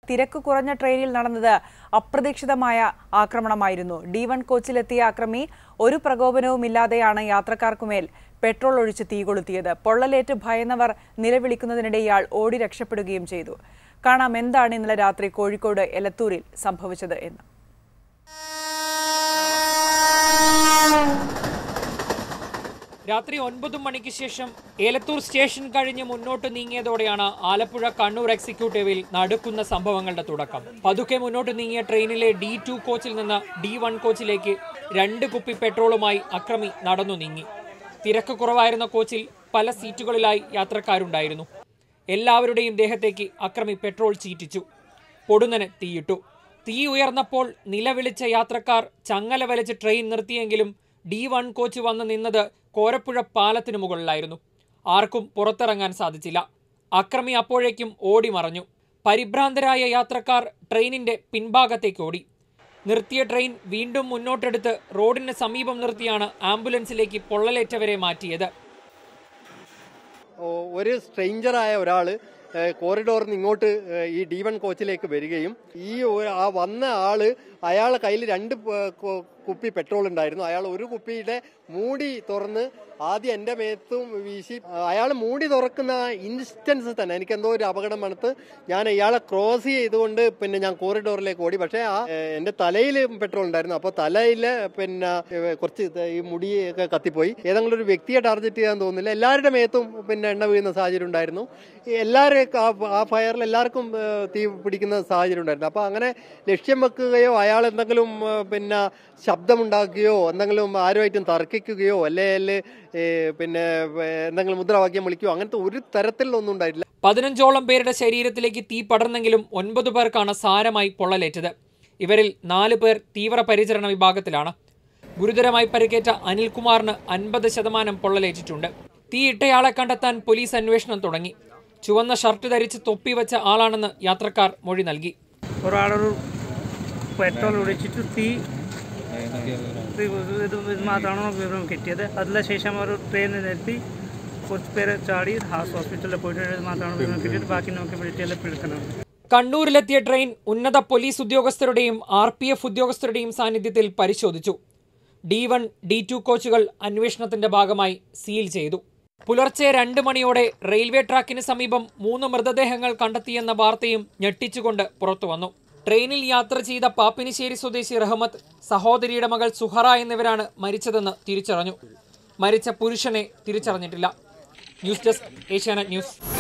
തിരക്ക് കുറഞ്ഞ ട്രെയിനിൽ നടന്നത് അപ്രതീക്ഷിതമായ ആക്രമണമായിരുന്നു ഡി വൺ കോച്ചിലെത്തിയ അക്രമി ഒരു പ്രകോപനവുമില്ലാതെയാണ് യാത്രക്കാർക്കുമേൽ പെട്രോൾ ഒഴിച്ച് തീ കൊളുത്തിയത് പൊള്ളലേറ്റ് ഭയന്നവർ നിലവിളിക്കുന്നതിനിടെ ഇയാൾ ഓടി രക്ഷപ്പെടുകയും ചെയ്തു കാണാം എന്താണ് ഇന്നലെ രാത്രി കോഴിക്കോട് എലത്തൂരിൽ സംഭവിച്ചത് എന്ന് രാത്രി ഒൻപത് മണിക്ക് ശേഷം ഏലത്തൂർ സ്റ്റേഷൻ കഴിഞ്ഞ് മുന്നോട്ട് നീങ്ങിയതോടെയാണ് ആലപ്പുഴ കണ്ണൂർ എക്സിക്യൂട്ടീവിൽ നടക്കുന്ന സംഭവങ്ങളുടെ തുടക്കം പതുക്കെ മുന്നോട്ട് നീങ്ങിയ ട്രെയിനിലെ ഡി ടു കോച്ചിൽ നിന്ന് ഡി വൺ കോച്ചിലേക്ക് രണ്ട് കുപ്പി പെട്രോളുമായി അക്രമി നടന്നു നീങ്ങി തിരക്ക് കുറവായിരുന്ന കോച്ചിൽ പല സീറ്റുകളിലായി യാത്രക്കാരുണ്ടായിരുന്നു എല്ലാവരുടെയും ദേഹത്തേക്ക് അക്രമി പെട്രോൾ ചീറ്റിച്ചു പൊടുന്നനെ തീയിട്ടു തീ ഉയർന്നപ്പോൾ നിലവിളിച്ച യാത്രക്കാർ ചങ്ങല വലിച്ച് ട്രെയിൻ നിർത്തിയെങ്കിലും ഡി വൺ കോച്ച് വന്ന് നിന്നത് കോരപ്പുഴ പാലത്തിനു മുകളിലായിരുന്നു ആർക്കും പുറത്തിറങ്ങാൻ സാധിച്ചില്ല അക്രമി അപ്പോഴേക്കും ഓടി മറഞ്ഞു പരിഭ്രാന്തരായ യാത്രക്കാർ ട്രെയിനിന്റെ പിൻഭാഗത്തേക്ക് ഓടി നിർത്തിയ ട്രെയിൻ വീണ്ടും മുന്നോട്ടെടുത്ത് റോഡിന് സമീപം നിർത്തിയാണ് ആംബുലൻസിലേക്ക് പൊള്ളലേറ്റവരെ മാറ്റിയത് ഓ- ഒരു സ്ട്രെയിഞ്ചറായ ഒരാൾ കോറിഡോറിൽ നിന്ന് ഇങ്ങോട്ട് ഏ, ഈ ഡി വൺ കോച്ചിലേക്ക് വരികയും ഈ ഒ- ആ വന്ന ആള് അയാളെ കയ്യിൽ രണ്ട് പ- കൊ- കുപ്പി പെട്രോൾ ഉണ്ടായിരുന്നു അയാൾ ഒരു കുപ്പിയുടെ മൂടി തുറന്ന് ആദ്യം എൻ്റെ മേത്തും വീശി അയാൾ മൂടി തുറക്കുന്ന ഇൻസ്റ്റൻസ് തന്നെ എനിക്ക് എന്തോ ഒരു അപകടം മണത്ത് ഞാൻ ഇയാളെ ക്രോസ് ചെയ്തുകൊണ്ട് പിന്നെ ഞാൻ കോറിഡോറിലേക്ക് ഓടി പക്ഷേ ആ ഏ, എൻ്റെ തലയിൽ പെട്രോൾ ഉണ്ടായിരുന്നു അപ്പോൾ തലയിൽ പിന്നെ ഏ, കുറച്ച് ഇത് ഈ മുടിയൊക്കെ കത്തിപ്പോയി ഏതെങ്കിലും ഒരു വ്യക്തിയെ ടാർഗറ്റ് ചെയ്യാൻ തോന്നുന്നില്ല എല്ലാവരുടെ മേത്തും പിന്നെ എണ്ണ വീഴുന്ന സാഹചര്യം ഉണ്ടായിരുന്നു ഈ എല്ലാവരും ആ ആ ഫയറിൽ എല്ലാവർക്കും ഏ, തീ പിടിക്കുന്ന സാഹചര്യം ഉണ്ടായിരുന്നു അപ്പോൾ അങ്ങനെ ലക്ഷ്യം വെക്കുകയോ അയാൾ എന്തെങ്കിലും ഏ, പിന്നെ ശബ്ദമുണ്ടാക്കുകയോ എന്തെങ്കിലും ആരുമായിട്ടും തർക്കിക്കുകയോ അല്ലെങ്കിൽ പിന്നെ ഏ, എന്തെങ്കിലും മുദ്രാവാക്യം വിളിക്കുകയോ അങ്ങനത്തെ ഒരു തരത്തിലൊന്നും ഉണ്ടായിട്ടില്ല പതിനഞ്ചോളം പേരുടെ ശരീരത്തിലേക്ക് തീ പടർന്നെങ്കിലും ഒൻപത് പേർക്കാണ് സാരമായി പൊള്ളലേറ്റത് ഇവരിൽ നാല് പേർ തീവ്രപരിചരണ വിഭാഗത്തിലാണ് ഗുരുതരമായി പരിക്കേറ്റ അനിൽകുമാറിന് അൻപത് ശതമാനം പൊള്ളലേറ്റിട്ടുണ്ട് തീയിട്ടയാളെ കണ്ടെത്താൻ പോലീസ് അന്വേഷണം തുടങ്ങി ചുവന്ന ഷർട്ട് ധരിച്ച് തൊപ്പി വെച്ച ആളാണെന്ന് യാത്രക്കാർ മൊഴി നൽകി ഒരാളൊരു പെട്രോൾ ഒഴിച്ചിട്ട് തീ ഇത് ഇത് ഇത് മാത്രമാണ് വിവരം കിട്ടിയത് അതിനുശേഷം ഒരു ട്രെയിനിൽ നിർത്തി കുറച്ച് പേര് ചാടി ഹാസ് ഹോസ്പിറ്റലിൽ പോയിട്ട് ഇത് മാത്രമാണ് വിവരം കിട്ടിയത് ബാക്കി നമുക്ക് ഡീറ്റെയിൽ പിടിക്കണം കണ്ണൂരിലെത്തിയ ട്രെയിൻ ഉന്നത പോലീസ് ഉദ്യോഗസ്ഥരുടെയും ആർ പി എഫ് ഉദ്യോഗസ്ഥരുടെയും സാന്നിധ്യത്തിൽ പരിശോധിച്ചു ഡി വൺ ഡി ടു കോച്ചുകൾ അന്വേഷണത്തിന്റെ ഭാഗമായി സീൽ ചെയ്തു പുലർച്ചെ രണ്ട് മണിയോടെ റെയിൽവേ ട്രാക്കിന് സമീപം മൂന്ന് മൃതദേഹങ്ങൾ കണ്ടെത്തിയെന്ന വാർത്തയും ഞെട്ടിച്ചുകൊണ്ട് പുറത്തുവന്നു ട്രെയിനിൽ യാത്ര ചെയ്ത പാപ്പിനിശ്ശേരി സ്വദേശി റഹ്മത്ത് സഹോദരിയുടെ മകൾ സുഹറ എന്നിവരാണ് മരിച്ചതെന്ന് തിരിച്ചറിഞ്ഞു മരിച്ച പുരുഷനെ തിരിച്ചറിഞ്ഞിട്ടില്ല ന്യൂസ് ഡെസ്ക് ഏഷ്യാനെറ്റ് ന്യൂസ്